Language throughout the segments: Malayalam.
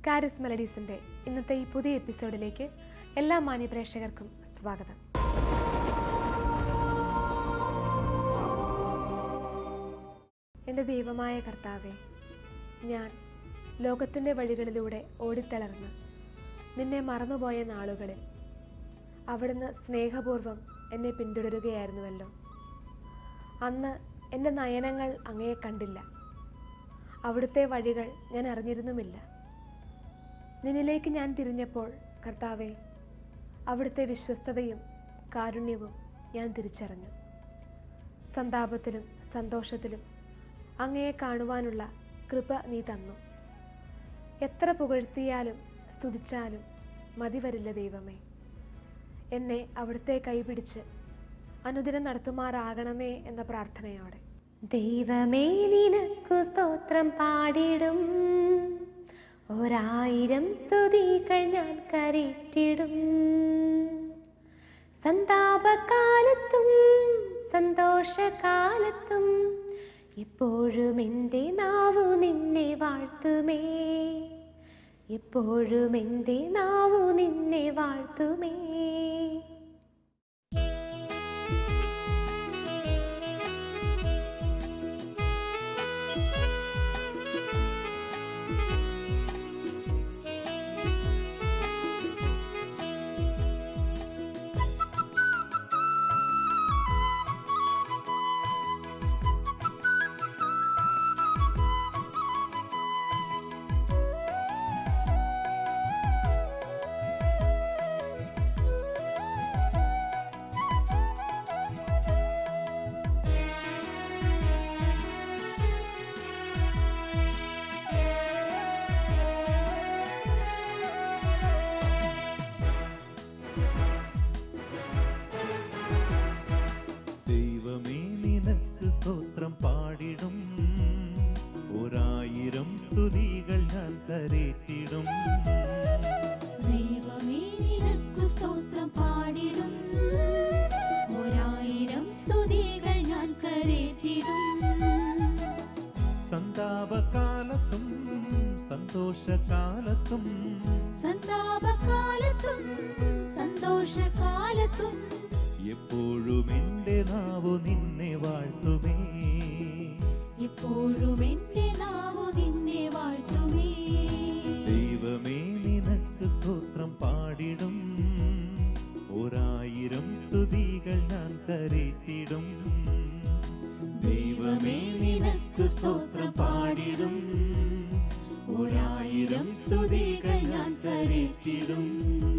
കാരിസ് മെലഡീസിൻ്റെ ഇന്നത്തെ ഈ പുതിയ എപ്പിസോഡിലേക്ക് എല്ലാ മാന്യ പ്രേക്ഷകർക്കും സ്വാഗതം എൻ്റെ ദൈവമായ കർത്താവെ ഞാൻ ലോകത്തിൻ്റെ വഴികളിലൂടെ ഓടിത്തളർന്ന് നിന്നെ മറന്നുപോയ നാളുകളിൽ അവിടുന്ന് സ്നേഹപൂർവ്വം എന്നെ പിന്തുടരുകയായിരുന്നുവല്ലോ അന്ന് എൻ്റെ നയനങ്ങൾ അങ്ങയെ കണ്ടില്ല അവിടുത്തെ വഴികൾ ഞാൻ അറിഞ്ഞിരുന്നുമില്ല നിന്നിലേക്ക് ഞാൻ തിരിഞ്ഞപ്പോൾ കർത്താവെ അവിടുത്തെ വിശ്വസ്തതയും കാരുണ്യവും ഞാൻ തിരിച്ചറിഞ്ഞു സന്താപത്തിലും സന്തോഷത്തിലും അങ്ങയെ കാണുവാനുള്ള കൃപ നീ തന്നു എത്ര പുകഴ്ത്തിയാലും സ്തുതിച്ചാലും മതി വരില്ല ദൈവമേ എന്നെ അവിടുത്തെ കൈപിടിച്ച് അനുദിനം നടത്തുമാറാകണമേ എന്ന പ്രാർത്ഥനയോടെ ദൈവമേ നിനക്കു സ്തോത്രം പാടിടും ഒരായിരം സ്തുതികൾ ഞാൻ കരറ്റിടും സന്താപകാലത്തും സന്തോഷകാലത്തും എപ്പോഴും എൻ്റെ നാവു നിന്നെ വാഴ്ത്തുമേ എപ്പോഴും എൻ്റെ നാവു നിന്നെ വാഴ്ത്തുമേ ദൈവമേ നിനക്ക് സ്തോത്രം പാടിടും ഒരായിരം സ്തുതികൾ ഞാൻ കരേറ്റിടും ദൈവമേ നിനക്കു സ്തോത്രം പാടിടും ഒരായിരം സ്തുതികൾ ഞാൻ കരേറ്റിടും സന്താപകാലത്തും സന്തോഷകാലത്തും സന്താപകാലത്തും സന്തോഷകാലത്തും എപ്പോഴും എൻ്റെ നാവു നിന്നെ വാഴ്ത്തുമേ എപ്പോഴും എൻ്റെ നാവു നിന്നെ വാഴ്ത്തുമേ ദൈവമേ നിനക്ക് സ്തോത്രം പാടിടും ഒരായിരം സ്തുതികൾ ഞാൻ കരേറ്റിടും ദൈവമേ നിനക്ക് സ്തോത്രം പാടിടും ഒരായിരം സ്തുതികൾ ഞാൻ കരേറ്റിടും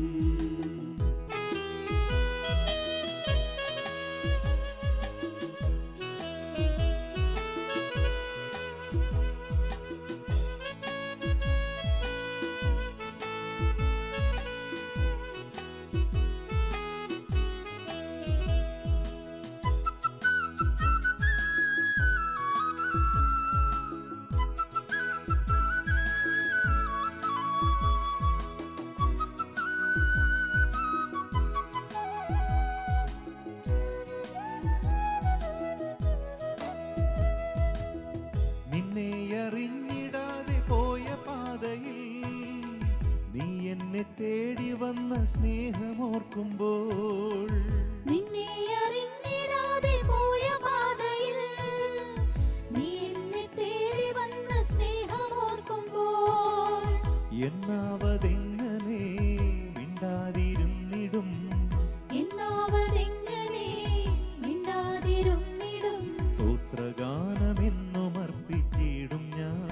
നിന്നെ അറിഞ്ഞിടാതെ പോയ പാതയിൽ നീ എന്നെ തേടി വന്ന സ്നേഹമോർക്കുമ്പോൾ നിന്നെ അറിഞ്ഞിടാതെ പോയ പാതയിൽ നീ എന്നെ തേടി വന്ന സ്നേഹമോർക്കുമ്പോൾ എന്നാവതെങ്ങനെ മിണ്ടാതിരുന്നിടും എന്നാവതെങ്ങനെ മിണ്ടാതിരുന്നിടും സ്തോത്രഗാനമെന്നും അർപ്പിച്ചിടും ഞാൻ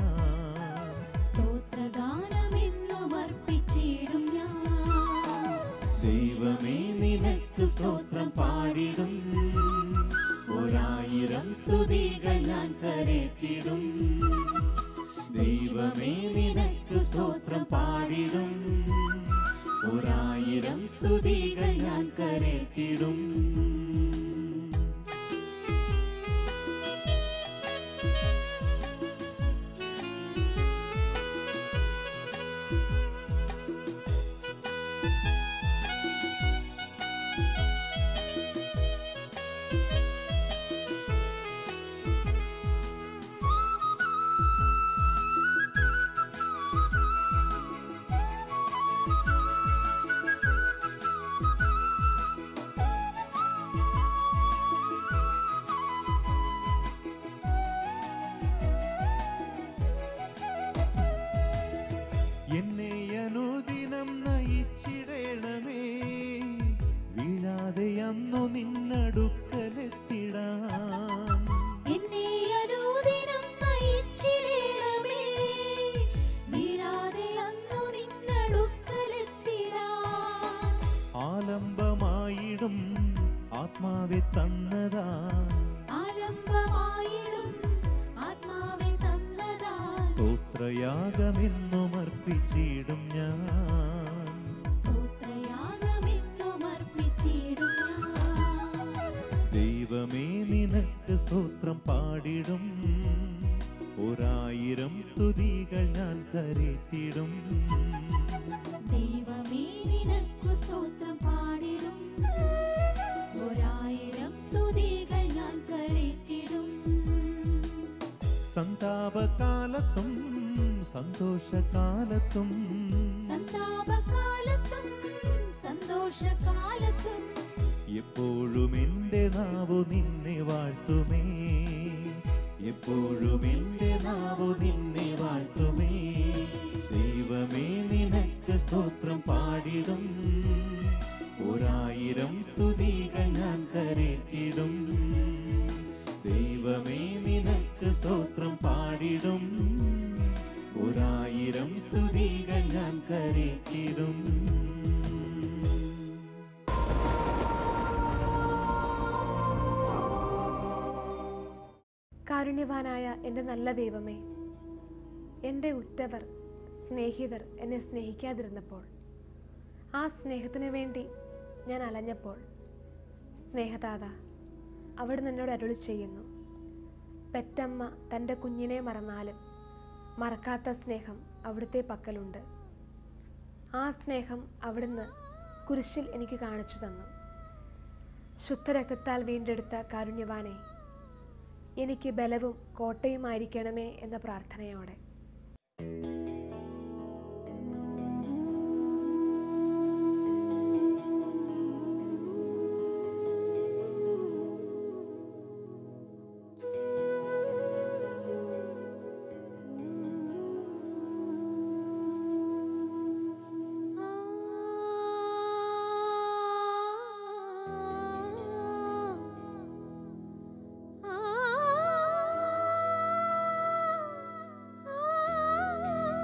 സ്തോത്രഗാനമെന്നും അർപ്പിച്ചിടും ഞാൻ ദൈവമേ നിനക്ക് സ്തോത്രം പാടിടും ഒരായിരം സ്തുതികൾ ഞാൻ കരേറ്റിടും ദൈവമേ നിനക്ക് സ്തോത്രം പാടിടും ഒരായിരം സ്തുതികൾ ആലംബമായിടും ആത്മാവെ തന്നതാ ആലംബമായിടും ആത്മാവെ തന്നതാ സ്തോത്രയാഗമെന്നും അർപ്പിച്ചിടും ഞാൻ സ്തോത്രയാഗമെന്നും അർപ്പിച്ചിടും ഞാൻ ദൈവമേ നിനക്ക് സ്തോത്രം പാടിടും ഒരായിരം സ്തുതികൾ ഞാൻ കരേറ്റിടും ദൈവമേ നിനക്കു സ്തോത്രം പാടിടും ഒരായിരം സ്തുതികൾ ഞാൻ കരേറ്റിടും സന്താപകാലത്തും സന്തോഷകാലത്തും സന്താപകാലത്തും സന്തോഷകാലത്തും എപ്പോഴും എൻ്റെ നാവു നിന്നെ വാഴ്ത്തുമേ എപ്പോഴും എൻ്റെ നാവു നിന്നെ വാഴ്ത്തുമേ ദൈവമേ നിനക്ക് സ്തോത്രം പാടിടും ഒരായിരം സ്തുതികൾ ഞാൻ കരേറ്റിടും ദൈവമേ നിനക്ക് സ്തോത്രം പാടിടും ഒരായിരം സ്തുതികൾ ഞാൻ കരേറ്റിടും കാരുണ്യവാനായ എൻ്റെ നല്ല ദൈവമേ എൻ്റെ ഉറ്റവർ സ്നേഹിതർ എന്നെ സ്നേഹിക്കാതിരുന്നപ്പോൾ ആ സ്നേഹത്തിനു വേണ്ടി ഞാൻ അലഞ്ഞപ്പോൾ സ്നേഹദാത അവിടുന്ന് എന്നോട് അരുളി ചെയ്യുന്നു പെറ്റമ്മ തൻ്റെ കുഞ്ഞിനെ മറന്നാലും മറക്കാത്ത സ്നേഹം അവിടുത്തെ പക്കലുണ്ട് ആ സ്നേഹം അവിടുന്ന് കുരിശിൽ എനിക്ക് കാണിച്ചു തന്നു ശുദ്ധരക്തത്താൽ വീണ്ടെടുത്ത കാരുണ്യവാനെ എനിക്ക് ബലവും കോട്ടയുമായിരിക്കണമേ എന്ന പ്രാർത്ഥനയോടെ ആ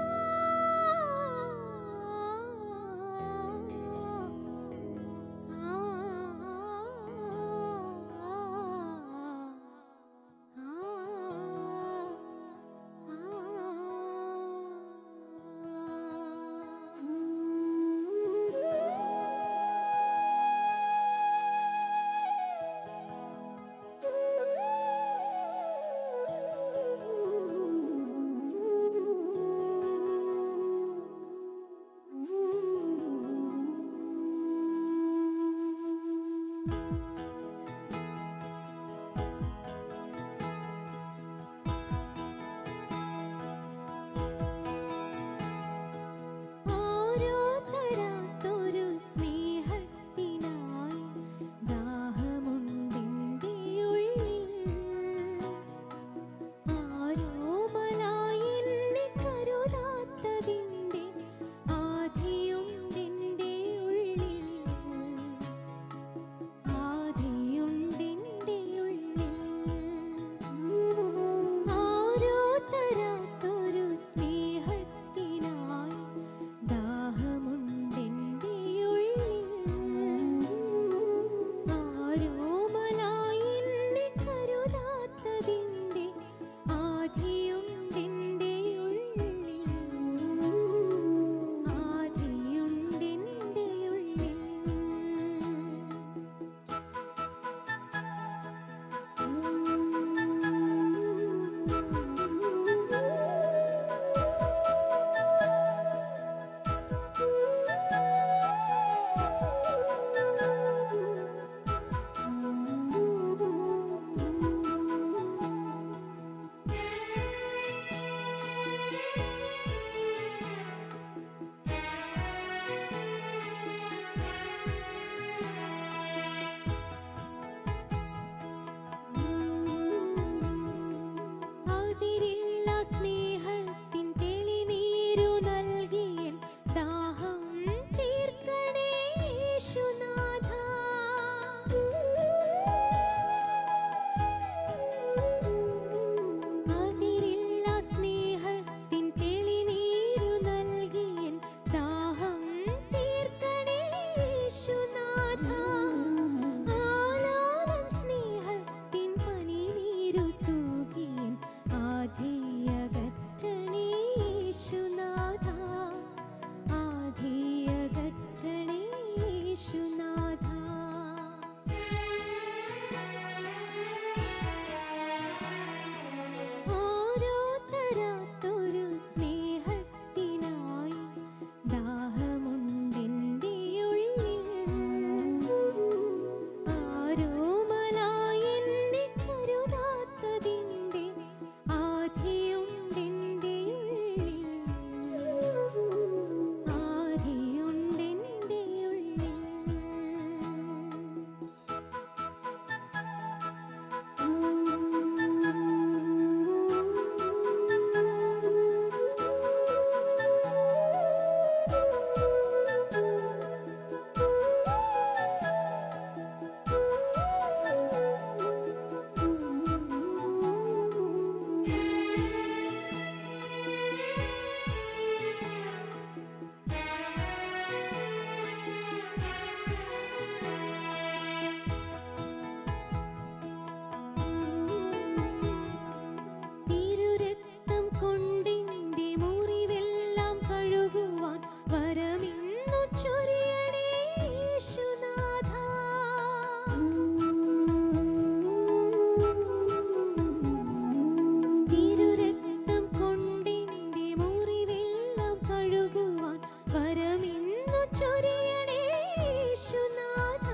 ചൊരിയണേ യേശുനാഥ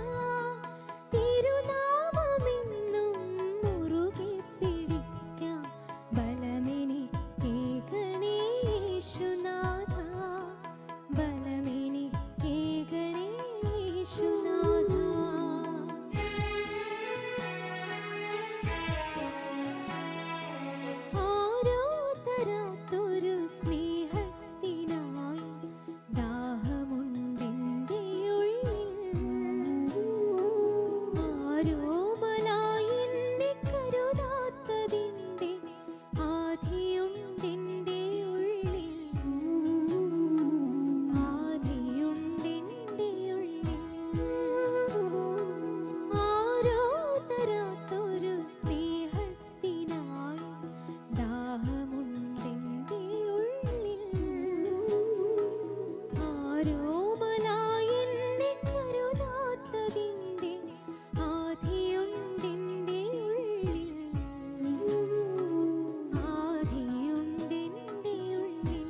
തിരുനാമമെന്നും മുറുകെ പിടിക്കാം ബലമെനിക്കേകണേ യേശുനാഥ ബലമെനിക്കേകണേ യേശുനാഥ ആരോ തരാത്തൊരു സ്നേഹത്തിനായി ദാഹമുണ്ടെൻ്റെ ഉള്ളിൽ ആരോമലായി എന്നെ കരുതാത്തതിൻ്റെ ആധിയുണ്ടെൻ്റെ ഉള്ളിൽ ആധിയുണ്ടെൻ്റെ ഉള്ളിൽ ആരോ തരാത്തൊരു സ്നേഹത്തിനായി ദാഹമുണ്ടെൻ്റെ ഉള്ളിൽ ആരോമലായി എന്നെ കരുതാത്തതിൻ്റെ ആധിയുണ്ടെൻ്റെ ഉള്ളിൽ ആധിയുണ്ടെൻ്റെ ഉള്ളിൽ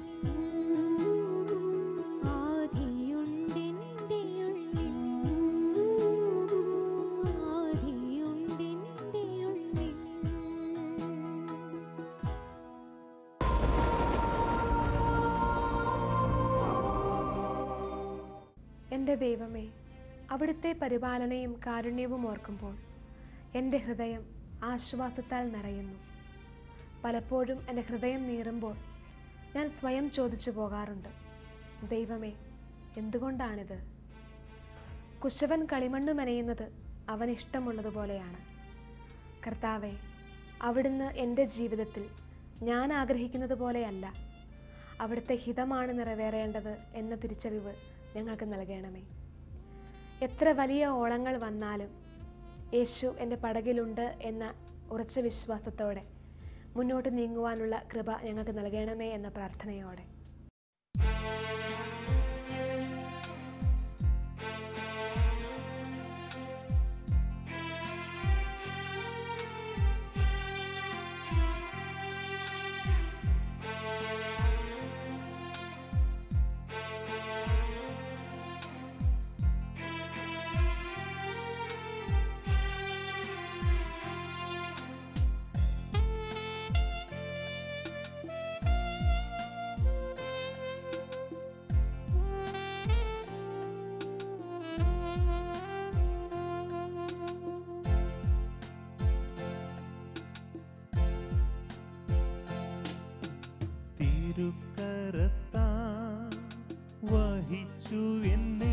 ആധിയുണ്ടെൻ്റെ ഉള്ളിൽ ആധിയുണ്ടെൻ്റെ ഉള്ളിൽ എൻ്റെ ദൈവമേ അവിടുത്തെ പരിപാലനയും കാരുണ്യവും ഓർക്കുമ്പോൾ എൻ്റെ ഹൃദയം ആശ്വാസത്താൽ നിറയുന്നു പലപ്പോഴും എൻ്റെ ഹൃദയം നീറുമ്പോൾ ഞാൻ സ്വയം ചോദിച്ചു പോകാറുണ്ട് ദൈവമേ എന്തുകൊണ്ടാണിത് കുശവൻ കളിമണ്ണ് മെനയുന്നത് അവൻ ഇഷ്ടമുള്ളതുപോലെയാണ് കർത്താവെ അവിടുന്ന് എൻ്റെ ജീവിതത്തിൽ ഞാൻ ആഗ്രഹിക്കുന്നത് പോലെയല്ല അവിടുത്തെ ഹിതമാണ് നിറവേറേണ്ടത് എന്ന തിരിച്ചറിവ് ഞങ്ങൾക്ക് നൽകണമേ എത്ര വലിയ ഓളങ്ങൾ വന്നാലും യേശു എൻ്റെ പടകിലുണ്ട് എന്ന ഉറച്ച വിശ്വാസത്തോടെ മുന്നോട്ട് നീങ്ങുവാനുള്ള കൃപ ഞങ്ങൾക്ക് നൽകണമേ എന്ന പ്രാർത്ഥനയോടെ തിരുക്കരത്താ വഹിച്ചു എന്നെ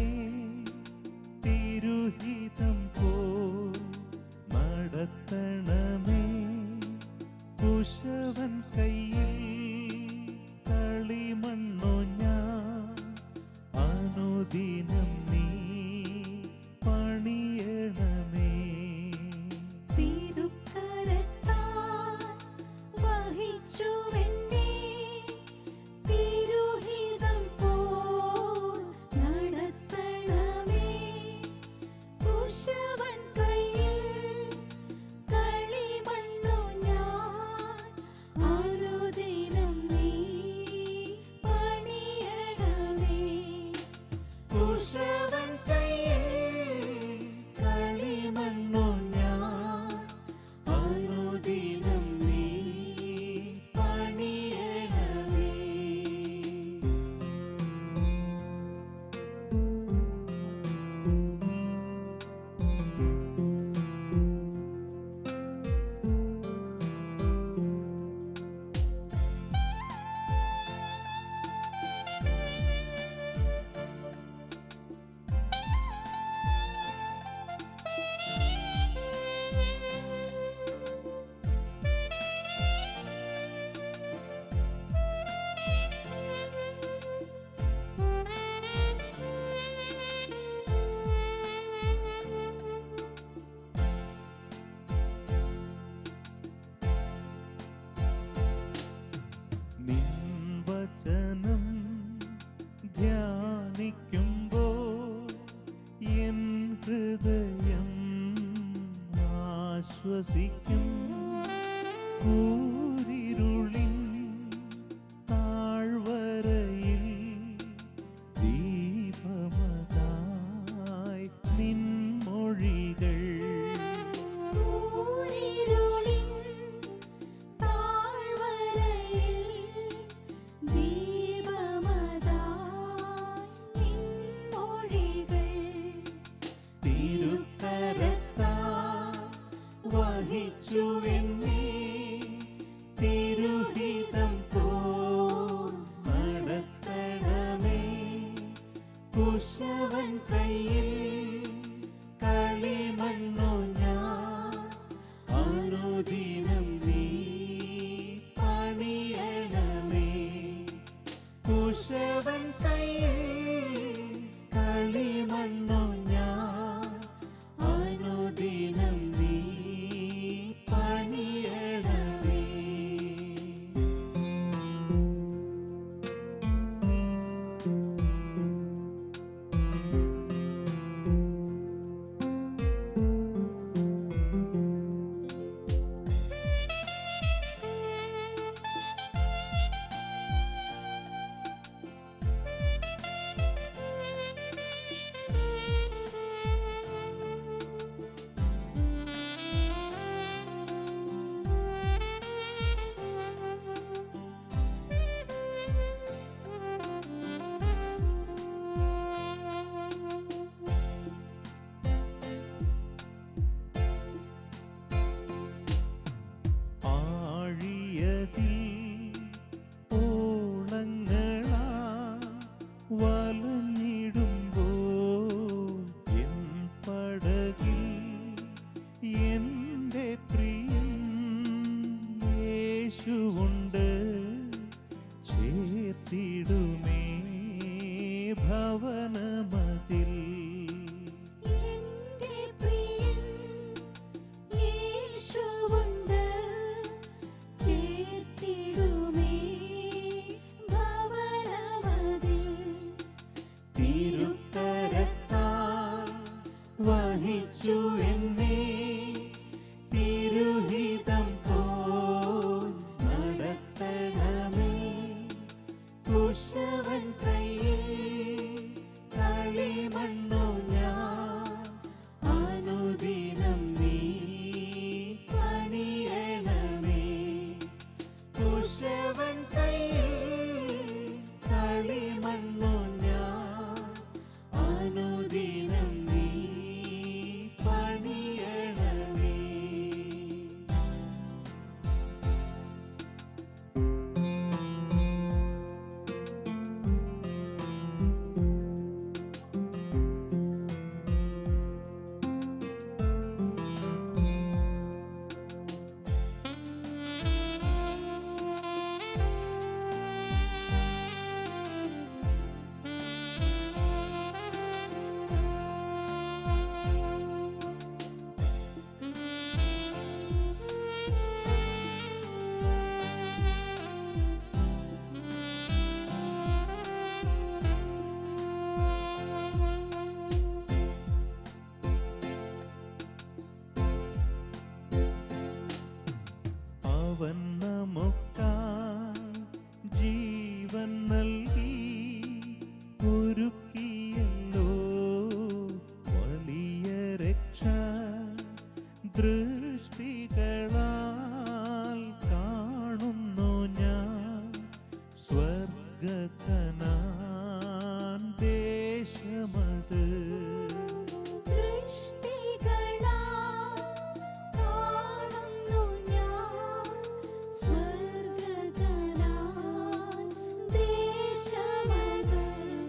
തിരുഹിതം പോ നടത്തണമേ കുശവൻ കയ്യിൽ കളിമണ്ണു ഞാൻ അനുദിനം നീ പണിയണമേ തിരുക്കരത്താൽ വഹിച്ചുവെന്നെ തിരുഹിതം പോൽ നടത്തണമേ കുശവൻ കയ്യിൽ കളിമണ്ണു ഞാൻ അനുദിനം നീ പണിയണമേ കുശവൻ കയ്യിൽ കളിമണ്ണു ഞാൻ അനുദിനം നീ പണിയണമേ നിൻവചനം ധ്യാനിക്കുമ്പോ എൻ ഹൃദയം ആശ്വസിക്കും കൂരിരുളിൻ താഴ്വരയിൽ ദീപമായി കുശവൻ കയ്യിൽ കളിമണ്ണോ ഞാൻ അനുദിനം നീ പണിയണമേ കുശവൻ കയ്യിൽ കളിമണ്ണോ ഞാൻ അനുദിനം നീ പണിയണമേ ആഴിയതിൽ ഓളങ്ങളാ വലഞ്ഞിടുമ്പോൾ എൻ പടകിൽ എൻ്റെ പ്രിയൻ യേശുവുണ്ട് ചേർത്തിടുമേ ഭവനമതിൽ എന്റെ പ്രിയൻ യേശുവുണ്ട് ചേർത്തിടുമേ ഭവനമതിൽ തിരുക്കരത്താൽ വഹിച്ചു എന്നെ തിരുഹിതം പോൽ നടത്തണമേ കുശവൻ കയ്യിൽ കളിമണ്ണോ ഞാൻ അനുദിനം നീ പണിയണമേ കുശവൻ കയ്യിൽ കളിമണ്ണോ ഞാൻ അനുദിനം നീ പണിയണമേ അവൻ നമുക്കായി ജീവൻ നൽകി ഒരുക്കിയല്ലോ വലിയ രക്ഷ ദൃഷ്ടികളാൽ കാണുന്നു ഞാൻ സ്വർഗകനാൻ ദേശമത് ദൃഷ്ടികളാൽ കാണുന്നു ഞാൻ സ്വർഗ്ഗകനാൻ ദേശമത്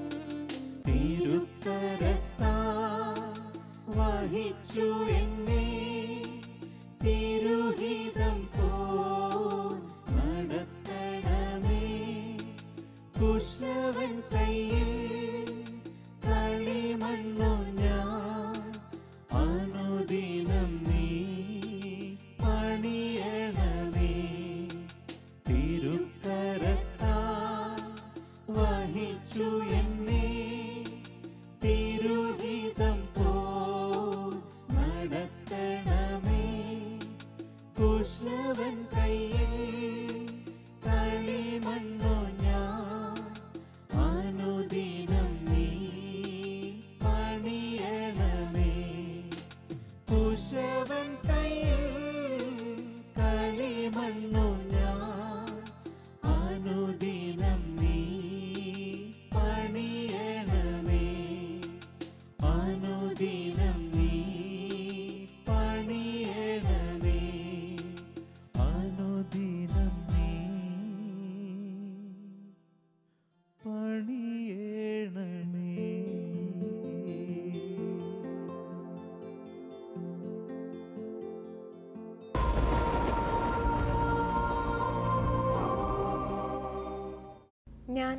തിരുക്കരത്താൽ വഹിച്ചു എന്നെ തിരുഹിതം പോൽ നടത്തണമേ കുശവൻ കയ്യിൽ കളിമണ്ണോ ഞാൻ അനുദിനം നീ പണിയണമേ തിരുക്കരത്താൽ വഹിച്ചു എന്നെ തിരുഹിതം പോൽ നടത്തണമേ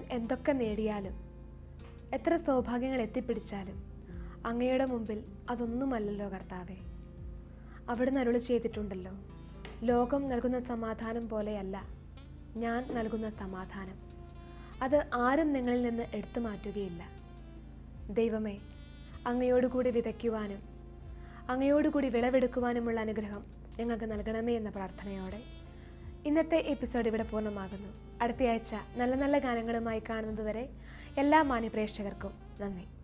എന്തൊക്കെ നേടിയാലും എത്ര സൗഭാഗ്യങ്ങൾ എത്തിപ്പിടിച്ചാലും അങ്ങയുടെ മുമ്പിൽ അതൊന്നുമല്ലല്ലോ കർത്താവേ അവിടുന്ന് അരുളി ചെയ്തിട്ടുണ്ടല്ലോ ലോകം നൽകുന്ന സമാധാനം പോലെയല്ല ഞാൻ നൽകുന്ന സമാധാനം അത് ആരും നിങ്ങളിൽ നിന്ന് എടുത്തു മാറ്റുകയില്ല ദൈവമേ അങ്ങയോടുകൂടി വിതയ്ക്കുവാനും അങ്ങയോടുകൂടി വിളവെടുക്കുവാനുമുള്ള അനുഗ്രഹം ഞങ്ങൾക്ക് നൽകണമേ എന്ന പ്രാർത്ഥനയോടെ ഇന്നത്തെ എപ്പിസോഡ് ഇവിടെ പൂർണ്ണമാകുന്നു അടുത്തയാഴ്ച നല്ല നല്ല ഗാനങ്ങളുമായി കാണുന്നതുവരെ എല്ലാ മാന്യപ്രേക്ഷകർക്കും നന്ദി